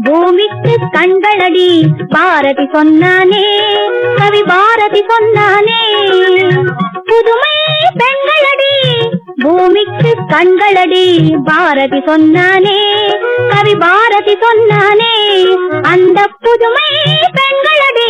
பூமிக்கு கண்களடி பாரதி சொன்னானே கவி பாரதி சொன்னானே புதுமை பெண்களடி பூமிக்கு கண்களடி பாரதி சொன்னானே கவி பாரதி சொன்னானே அந்த புதுமை பெண்களடி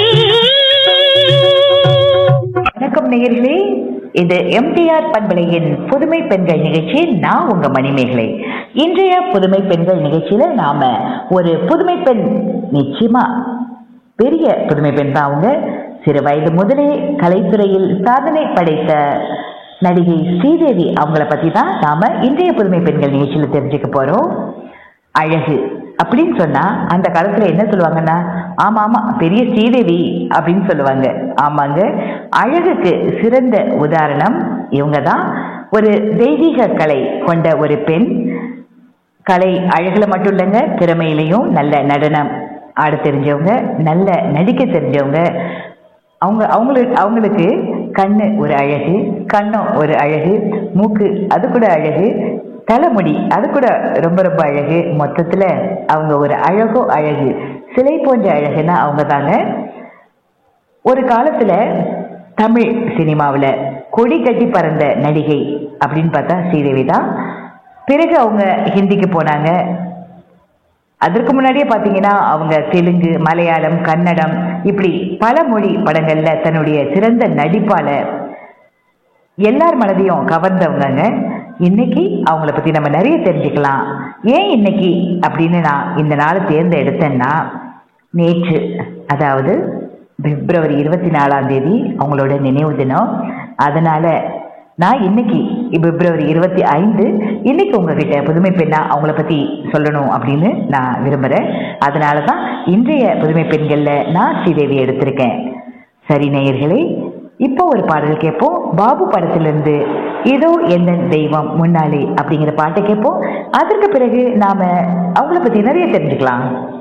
வணக்கம் நேயர்களே இது எம்டிஆர் பண்பலையின் புதுமை பெண்கள் நிகழ்ச்சி நான் உங்க மணிமேகலை இன்றைய புதுமை பெண்கள் நிகழ்ச்சியில நாம ஒரு புதுமை பெண் நிச்சயமா பெரிய புதுமை பெண் தான் அவங்க சிறு வயது முதலே கலைத்துறையில் சாதனை படைத்த நடிகை ஸ்ரீதேவி அவங்கள பத்தி தான் நாம இன்றைய புதுமை பெண்கள் நிகழ்ச்சியில தெரிஞ்சுக்க போறோம் அழகு அப்படின்னு சொன்னா அந்த காலத்துல என்ன சொல்லுவாங்கன்னா ஆமா ஆமா பெரிய ஸ்ரீதேவி அப்படின்னு சொல்லுவாங்க ஆமாங்க அழகுக்கு சிறந்த உதாரணம் இவங்க தான் ஒரு தெய்வீக கலை கொண்ட ஒரு பெண் கலை அழகுல மட்டும் இல்லைங்க திறமையிலையும் நல்ல நடனம் ஆட தெரிஞ்சவங்க நல்ல நடிக்க தெரிஞ்சவங்க அவங்க அவங்களுக்கு அவங்களுக்கு கண்ணு ஒரு அழகு கண்ணம் ஒரு அழகு மூக்கு அது கூட அழகு தலைமுடி அது கூட ரொம்ப ரொம்ப அழகு மொத்தத்துல அவங்க ஒரு அழகோ அழகு சிலை போன்ற அழகுன்னா அவங்க தாங்க ஒரு காலத்துல தமிழ் சினிமாவுல கொடி கட்டி பறந்த நடிகை அப்படின்னு பார்த்தா ஸ்ரீதேவி தான் பிறகு அவங்க ஹிந்திக்கு போனாங்க அதற்கு முன்னாடியே பார்த்தீங்கன்னா அவங்க தெலுங்கு மலையாளம் கன்னடம் இப்படி பல மொழி படங்கள்ல தன்னுடைய சிறந்த நடிப்பால எல்லார் மனதையும் கவர்ந்தவங்கங்க இன்னைக்கு அவங்கள பத்தி நம்ம நிறைய தெரிஞ்சுக்கலாம் ஏன் இன்னைக்கு அப்படின்னு நான் இந்த நாளை தேர்ந்தெடுத்தேன்னா நேற்று அதாவது பிப்ரவரி இருபத்தி நாலாம் தேதி அவங்களோட நினைவு தினம் அதனால நான் இன்னைக்கு பிப்ரவரி இருபத்தி ஐந்து இன்னைக்கு உங்ககிட்ட புதுமை பெண்ணா அவங்கள பத்தி சொல்லணும் அப்படின்னு நான் விரும்புறேன் அதனால தான் இன்றைய புதுமை பெண்கள்ல நான் ஸ்ரீதேவி எடுத்திருக்கேன் சரி நேயர்களே இப்போ ஒரு பாடல் கேட்போம் பாபு படத்திலிருந்து இதோ எந்த தெய்வம் முன்னாலே அப்படிங்கிற பாட்டை கேட்போம் அதற்கு பிறகு நாம அவங்கள பத்தி நிறைய தெரிஞ்சுக்கலாம்